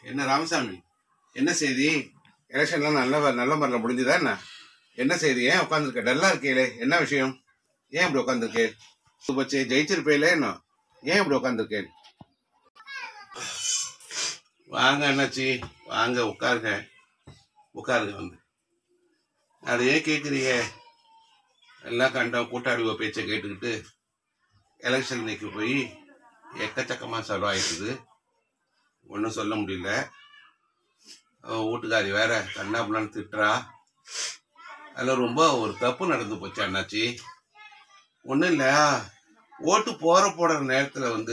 என்ன ராமசாமி என்ன செய்தி எலெக்ஷன்லாம் நல்ல நல்ல முறையில் முடிஞ்சுதா என்ன என்ன செய்தி ஏன் உட்காந்துருக்க டல்லா இருக்கீங்களே என்ன விஷயம் ஏன் இப்படி உட்காந்துருக்கே போச்சு ஜெயிச்சிருப்பேல என்ன ஏன் இப்படி உட்காந்துருக்கேன் வாங்க அண்ணாச்சி வாங்க உட்காருங்க உட்காருங்க வந்து அது ஏன் கேட்குறீங்க எல்லாம் கண்டோம் கூட்டாளிவ பேச்சை கேட்டுக்கிட்டு எலெக்ஷன் இன்னைக்கு போய் எக்கச்சக்கமாக செலவாயிட்டுது ஒன்றும் சொல்ல முடியல அவ வீட்டுக்காரி வேற கண்ணாப்புலான்னு திட்டுறா அதில் ரொம்ப ஒரு தப்பு நடந்து போச்சு அண்ணாச்சி ஒன்றும் இல்லை ஓட்டு போகிற போடுற நேரத்தில் வந்து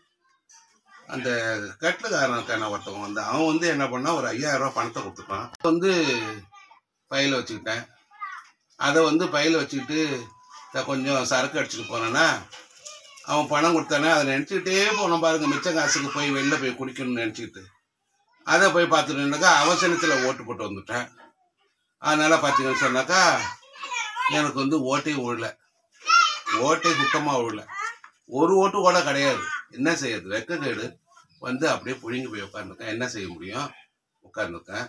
அந்த கட்டுக்காரனுக்கான ஒருத்தவன் வந்து அவன் வந்து என்ன பண்ணா ஒரு ஐயாயிரம் ரூபாய் பணத்தை கொடுத்துட்டான் வந்து பையில் வச்சுக்கிட்டேன் அதை வந்து பையில் வச்சுக்கிட்டு த- கொஞ்சம் சரக்கு அடிச்சுட்டு போனேன்னா அவன் பணம் கொடுத்தானே அதை நினச்சிக்கிட்டே போனோம் பாருங்க மிச்ச காசுக்கு போய் வெளில போய் குடிக்கணும்னு நினச்சிக்கிட்டு அதை போய் பார்த்துட்டுனாக்கா அவசரத்தில் ஓட்டு போட்டு வந்துட்டேன் அதனால பார்த்தீங்கன்னு சொன்னாக்கா எனக்கு வந்து ஓட்டே விழல ஓட்டே சுத்தமாக விழல ஒரு ஓட்டு கூட கிடையாது என்ன செய்யறது வெக்கக்கேடு வந்து அப்படியே புழுங்கி போய் உட்காந்துருக்கேன் என்ன செய்ய முடியும் உட்காந்துருக்கேன்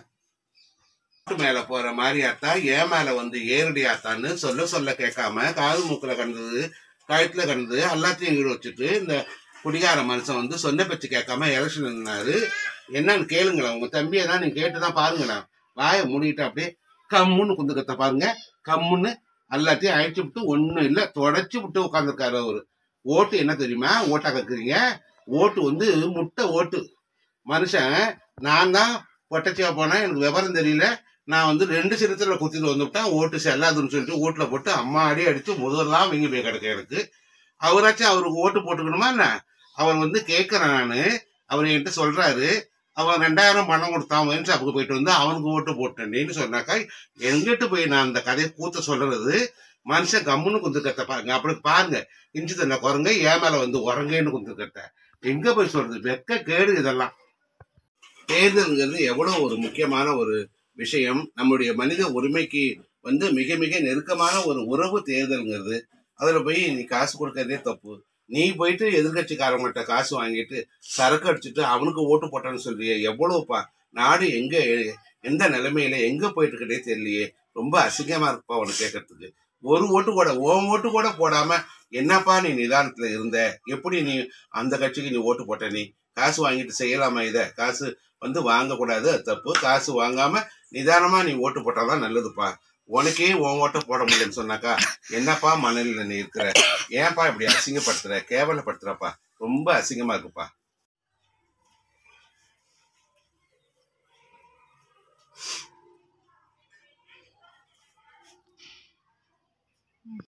மேல போற மாதிரி ஆத்தா ஏன் மேல வந்து ஏறடி ஆத்தான்னு சொல்ல சொல்ல கேட்காம காது மூக்குல கண்டது கழுத்துல கண்டது எல்லாத்தையும் ஈடு வச்சுட்டு இந்த குடிகார மனுஷன் வந்து சொன்ன பேச்சு கேட்காம எலெக்ஷன் நின்னாரு என்னன்னு கேளுங்களேன் உங்க தம்பியை தான் நீங்க கேட்டுதான் பாருங்களேன் வாயை மூடிட்டு அப்படியே கம்முன்னு குந்துக்கத்த பாருங்க கம்முன்னு எல்லாத்தையும் அழைச்சி விட்டு ஒன்றும் இல்லை தொடச்சி விட்டு உட்காந்துருக்காரு அவரு ஓட்டு என்ன தெரியுமா ஓட்டா கேட்குறீங்க ஓட்டு வந்து முட்டை ஓட்டு மனுஷன் நான் தான் பொட்டச்சியா போனேன் எனக்கு விவரம் தெரியல நான் வந்து ரெண்டு சின்னத்தில் குத்திட்டு வந்துவிட்டேன் ஓட்டு செல்லாதுன்னு சொல்லிட்டு ஓட்டில் போட்டு அம்மா அடி அடித்து முதல்லாம் வீங்கி போய் கிடக்க எனக்கு அவராச்சும் அவருக்கு ஓட்டு போட்டுக்கணுமா என்ன அவர் வந்து கேட்குறேன் நான் அவர் என்கிட்ட சொல்றாரு அவன் ரெண்டாயிரம் பணம் கொடுத்தான் ஒயின் ஷாப்புக்கு போயிட்டு வந்து அவனுக்கு ஓட்டு போட்டேன்னு சொன்னாக்கா எங்கிட்டு போய் நான் அந்த கதையை கூத்த சொல்றது மனுஷன் கம்முன்னு குந்துக்கத்த பாருங்க அப்படி பாருங்க இஞ்சி தண்ண குரங்க ஏன் மேல வந்து உறங்கன்னு குந்துக்கட்ட எங்க போய் சொல்றது வெக்க கேடு இதெல்லாம் தேர்தல்ங்கிறது எவ்வளவு ஒரு முக்கியமான ஒரு விஷயம் நம்முடைய மனித உரிமைக்கு வந்து மிக மிக நெருக்கமான ஒரு உறவு தேர்தல்ங்கிறது அதுல போய் நீ காசு கொடுக்கறதே தப்பு நீ போயிட்டு எதிர்கட்சிக்காரங்கள்ட்ட காசு வாங்கிட்டு சரக்கு அடிச்சுட்டு அவனுக்கு ஓட்டு போட்டான்னு சொல்றியே எவ்வளவுப்பா நாடு எங்க எந்த நிலைமையில எங்க போயிட்டு இருக்கே தெரியலையே ரொம்ப அசிங்கமா இருக்குப்பா உனக்கு கேட்கறதுக்கு ஒரு ஓட்டு கூட உன் ஓட்டு கூட போடாம என்னப்பா நீ நிதானத்துல இருந்த எப்படி நீ அந்த கட்சிக்கு நீ ஓட்டு போட்ட நீ காசு வாங்கிட்டு செய்யலாமா இத காசு வந்து வாங்கக்கூடாது அது தப்பு காசு வாங்காம நிதானமா நீ ஓட்டு போட்டாதான் நல்லதுப்பா உனக்கே உன் ஓட்டை போட முடியலன்னு சொன்னாக்கா என்னப்பா மனநிலை நீ இருக்கிற ஏன்பா இப்படி அசிங்கப்படுத்துற கேவலப்படுத்துறப்பா ரொம்ப அசிங்கமா இருக்குப்பா